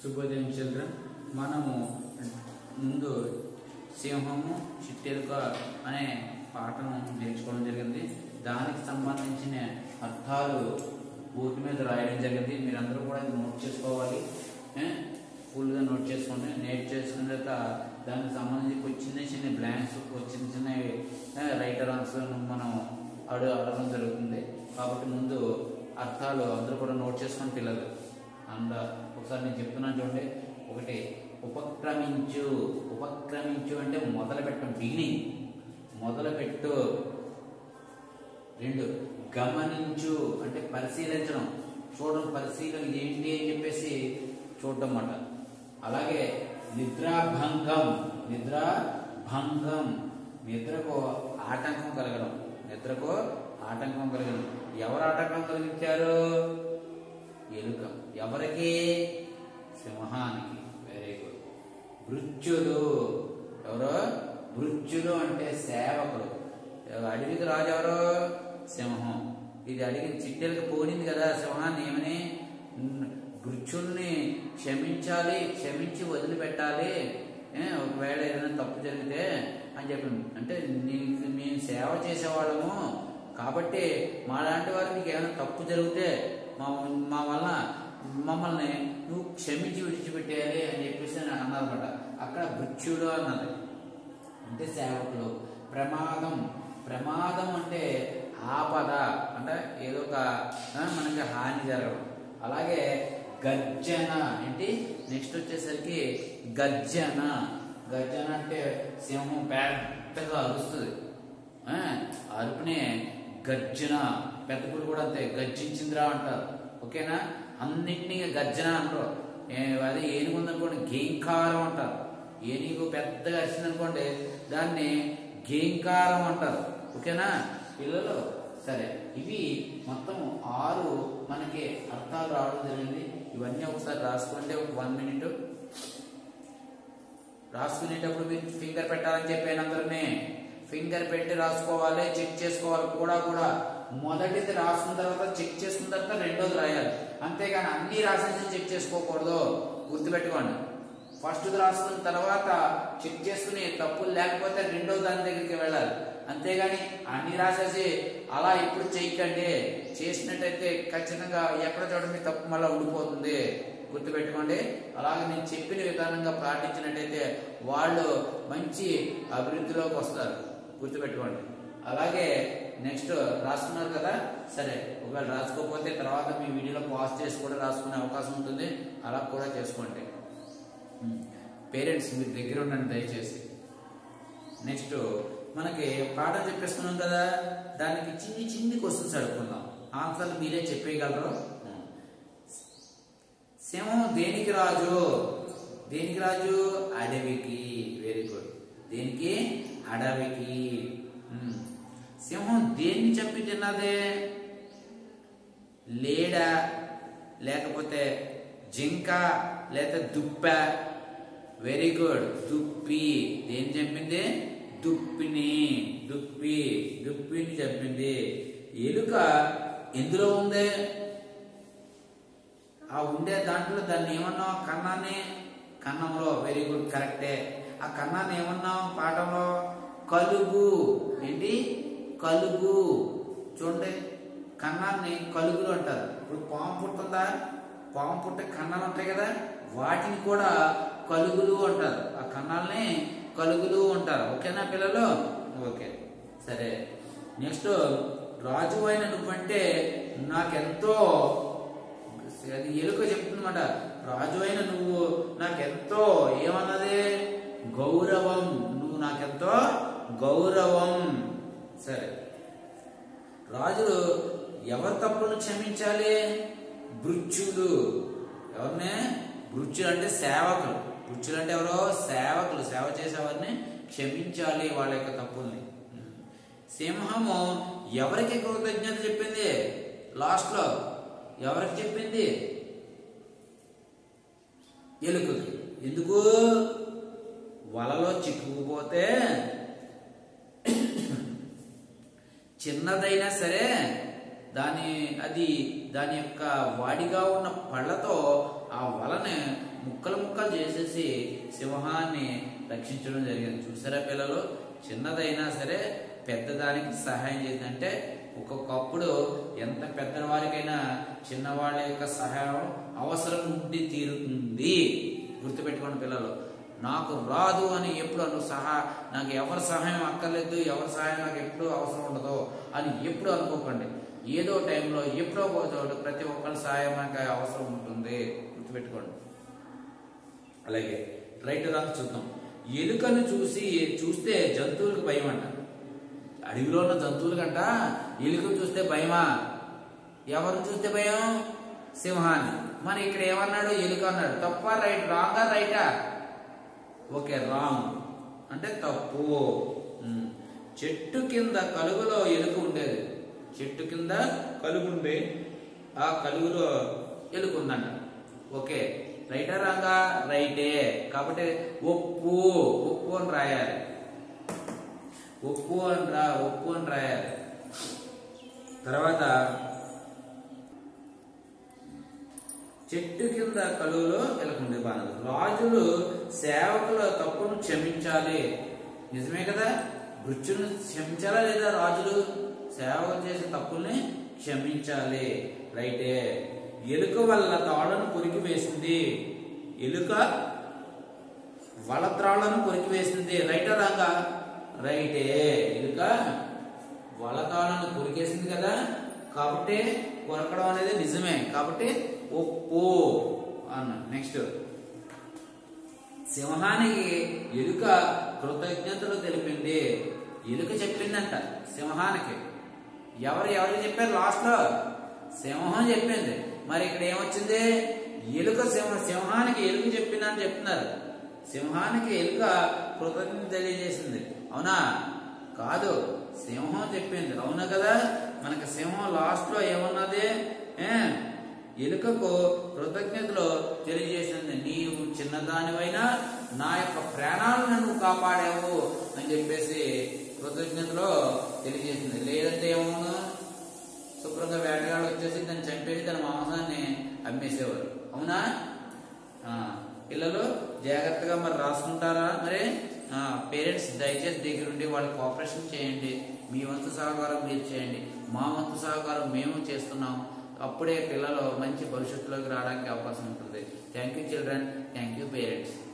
శుభోదయం చిల్డ్రన్ మనము ముందు సింహము చిట్టెలుక అనే పాఠం నేర్చుకోవడం జరిగింది దానికి సంబంధించిన అర్థాలు బోర్డు మీద రాయడం జరిగింది మీరందరూ కూడా ఇది నోట్ చేసుకోవాలి ఏ? ఫుల్గా నోట్ చేసుకోండి నోట్ చేసుకున్న తర్వాత దానికి సంబంధించి కొంచెం చిన్న చిన్న బ్లాంక్స్ చిన్న చిన్న రైటర్ ఆన్సర్ మనం అడు అడగడం జరుగుతుంది కాబట్టి ముందు అర్థాలు అందరూ కూడా నోట్ చేసుకొని పిల్లలు అండ్ ఒకసారి నేను చెప్తున్నాను చూడండి ఒకటి ఉపక్రమించు ఉపక్రమించు అంటే మొదలు పెట్టడం బిగినింగ్ మొదలు పెట్టు రెండు గమనించు అంటే పరిశీలించడం చూడడం పరిశీలన ఇది ఏంటి అని చెప్పేసి చూడడం అన్నమాట అలాగే నిద్రాభంగం నిద్రాభంగం నిద్రకు ఆటంకం కలగడం నిద్రకు ఆటంకం కలగడం ఎవరు ఆటంకం కలిగించారు ఎలుక ఎవరికి సింహానికి వెరీ గుడ్ మృత్యులు ఎవరు మృత్యులు అంటే సేవకులు ఎవ- అడవికి రాజు ఎవరు సింహం ఇది అడిగి చిట్టెలకు పోనింది కదా సింహాన్ని ఏమని "ఉమ్, మృత్యుల్ని క్షమించాలి క్షమించి వదిలిపెట్టాలి ఏ, ఒకవేళ ఏదైనా తప్పు జరిగితే అని చెప్పి అంటే నీకు మేము సేవ చేసేవాళ్ళము కాబట్టి మా లాంటి వారు నీకు ఏమైనా తప్పు జరిగితే మా మా వలన మమ్మల్ని నువ్వు క్షమించి విడిచిపెట్టేయాలి అని చెప్పేసి అన్నదన్నమాట అక్కడ మృత్యుడు అన్నది అంటే సేవకులు ప్రమాదం ప్రమాదం అంటే ఆపద అంటే ఏదో ఒక ఆ, మనకి హాని జరగడం అలాగే గర్జన ఏంటి నెక్స్ట్ వచ్చేసరికి గర్జన గర్జన అంటే సింహం పెద్దగా అరుస్తుంది ఆ, అరుపునే గర్జన పెద్ద పులి కూడా అంతే గర్జించిందిరా అంటారు ఓకేనా అన్నింటినీ గర్జన అంటారు ఏ- అదే ఏనుగు ఉందనుకోండి గేంకారం అంటారు ఏనుగు పెద్దగా అరిచింది అనుకోండి దాన్ని గేంకారం అంటారు ఓకేనా పిల్లలు సరే ఇవి మొత్తం ఆరు మనకి అర్థాలు రావడం జరిగింది ఇవన్నీ ఒకసారి రాసుకోండి ఒక వన్ మినిట్ రాసుకునేటప్పుడు మీరు ఫింగర్ పెట్టాలని చెప్పాను అందరినీ ఫింగర్ పెట్టి రాసుకోవాలి చెక్ చేసుకోవాలి కూడా కూడా మొదటిది రాసుకున్న తర్వాత చెక్ చేసుకున్న తర్వాత రెండోది రాయాలి అంతేగాని అన్ని రాసేసి చెక్ చేసుకోకూడదు గుర్తుపెట్టుకోండి ఫస్ట్ రాసుకున్న తర్వాత చెక్ చేసుకుని తప్పులు లేకపోతే రెండో దాని దగ్గరికి వెళ్ళాలి అంతేగాని అన్ని రాసేసి అలా ఇప్పుడు చేయకండి చేసినట్టయితే ఖచ్చితంగా ఎక్కడ చూడండి తప్పు మళ్ళీ ఉండిపోతుంది గుర్తుపెట్టుకోండి అలాగే నేను చెప్పిన విధానంగా పాటించినట్టయితే వాళ్ళు మంచి అభివృద్ధిలోకి వస్తారు గుర్తుపెట్టుకోండి అలాగే నెక్స్ట్ రాసుకున్నారు కదా సరే ఒకవేళ రాసుకోకపోతే తర్వాత మీ వీడియోలో పాస్ చేసి కూడా రాసుకునే అవకాశం ఉంటుంది అలా కూడా చేసుకోండి పేరెంట్స్ మీరు దగ్గర ఉండండి దయచేసి నెక్స్ట్ మనకి పాఠం చెప్పేస్తున్నాం కదా దానికి చిన్ని చిన్ని క్వశ్చన్స్ అడుగుకుందాం ఆన్సర్లు మీరే చెప్పేయగలరు సింహం దేనికి రాజు దేనికి రాజు అడవికి వెరీ గుడ్ దేనికి అడవికి ఉమ్. సింహం దేన్ని చంపి తిన్నదే లేడ లేకపోతే జింక లేకపోతే దుప్ప వెరీ గుడ్ దుప్పి దేని చంపింది దుప్పిని దుప్పి దుప్పిని చంపింది ఎలుక ఎందులో ఉంది ఆ ఉండే దాంట్లో దాన్ని ఏమన్నాం కన్నాన్ని కన్నంలో వెరీ గుడ్ కరెక్టే ఆ కన్నాన్ని ఏమన్నాం పాఠంలో కలుగు ఏంటి కలుగు చూడండి కన్నాన్ని కలుగులు అంటారు ఇప్పుడు పాము పుట్టుందా పాము పుట్టే కన్నాలు ఉంటాయి కదా వాటిని కూడా కలుగులు అంటారు ఆ కన్నాల్ని కలుగులు అంటారు ఓకేనా పిల్లలు ఓకే సరే నెక్స్ట్ రాజు అయిన నువ్వంటే నాకెంతో అది ఎలుక చెప్తుందన్నమాట రాజు అయిన నువ్వు నాకెంతో ఏమన్నది గౌరవం నువ్వు నాకెంతో గౌరవం సరే రాజులు ఎవరి తప్పులను క్షమించాలి భృత్యులు ఎవరిని భృత్యులు అంటే సేవకులు భృత్యులు అంటే ఎవరో సేవకులు సేవ చేసేవారిని క్షమించాలి వాళ్ళ యొక్క తప్పుల్ని సింహము ఎవరికి కృతజ్ఞత చెప్పింది లాస్ట్ లో ఎవరికి చెప్పింది ఎలుకకి ఎందుకు వలలో చిక్కుకుపోతే చిన్నదైనా సరే దాని అది దాని యొక్క వాడిగా ఉన్న పళ్ళతో ఆ వలని ముక్క ముక్కలు చేసేసి సింహాన్ని రక్షించడం జరిగింది చూసారా పిల్లలు చిన్నదైనా సరే పెద్దదానికి సహాయం చేసిందంటే ఒక్కొక్కప్పుడు ఎంత పెద్దవారికైనా చిన్నవాళ్ళ యొక్క సహాయం అవసరం ఉండి తీరుతుంది గుర్తుపెట్టుకోండి పిల్లలు నాకు రాదు అని ఎప్పుడు అను సహా నాకు ఎవరి సహాయం అక్కర్లేదు ఎవరి సహాయం నాకు ఎప్పుడు అవసరం ఉండదు అని ఎప్పుడు అనుకోకండి ఏదో టైంలో ఎప్పుడో ఒక చోట ప్రతి ఒక్కరి సహాయం నాకు అవసరం ఉంటుంది గుర్తుపెట్టుకోండి అలాగే రైట్ రాకు చూద్దాం ఎలుకను చూసి చూస్తే జంతువులకు భయం అంట అడవిలో ఉన్న జంతువుల కంట ఎలుకను చూస్తే భయమా ఎవరిని చూస్తే భయం సింహాన్ని మరి ఇక్కడ ఏమన్నాడు ఎలుక అన్నాడు తప్ప రైట్ రాంగా రైటా ఓకే రాంగ్ అంటే తప్పు ఉమ్. చెట్టు కింద కలుగులో ఎలుక ఉండేది చెట్టు కింద కలుగు ఉండే ఆ కలుగులో ఎలుక ఉందంట ఓకే రైటా రాంగా రైటే కాబట్టి ఒప్పు ఒప్పు అని రాయాలి ఒప్పు అని రా ఒప్పు అని రాయాలి తర్వాత చెట్టు కింద కలువలో ఎలకుండే బాణలు రాజులు సేవకుల తప్పును క్షమించాలి నిజమే కదా మృత్యును క్షమించాలా లేదా రాజులు సేవకులు చేసే తప్పుల్ని క్షమించాలి రైటే ఎలుక వల్ల తాళను కొరికి వేసింది ఎలుక వలత్రాళ్లను కొరికి వేసింది రైటా రాంగా రైటే ఎలుక వలతాళను కొరికేసింది కదా కాబట్టి కొరకడం అనేది నిజమే కాబట్టి ఒప్పు అన్న నెక్స్ట్ సింహానికి ఎలుక కృతజ్ఞతలు తెలిపింది ఎలుక చెప్పిందంట సింహానికి ఎవరు ఎవరు చెప్పారు లాస్ట్ లో సింహం చెప్పింది మరి ఇక్కడ ఏమొచ్చింది ఎలుక సింహ సింహానికి ఎలుక చెప్పిందని చెప్తున్నారు సింహానికి ఎలుక కృతజ్ఞత తెలియజేసింది అవునా కాదు సింహం చెప్పింది అవునా కదా మనకి సింహం లాస్ట్ లో ఏమన్నది ఏ ఎలుకకు కృతజ్ఞతలు తెలియజేసింది నీవు చిన్నదానివైనా నా యొక్క ప్రాణాలను నువ్వు కాపాడావు అని చెప్పేసి కృతజ్ఞతలో తెలియజేసింది లేదంటే ఏమవును శుభ్రంగా వేటగాడు వచ్చేసి దాన్ని చంపేసి తన మాంసాన్ని అమ్మేసేవారు అవునా ఆ, పిల్లలు జాగ్రత్తగా మరి రాసుకుంటారా మరి పేరెంట్స్ దయచేసి దగ్గరుండి వాళ్ళు కోఆపరేషన్ చేయండి మీ వంతు సహకారం మీరు చేయండి మా వంతు సహకారం మేము చేస్తున్నాం అప్పుడే పిల్లలు మంచి భవిష్యత్తులోకి రావడానికి అవకాశం ఉంటుంది thank you children thank you parents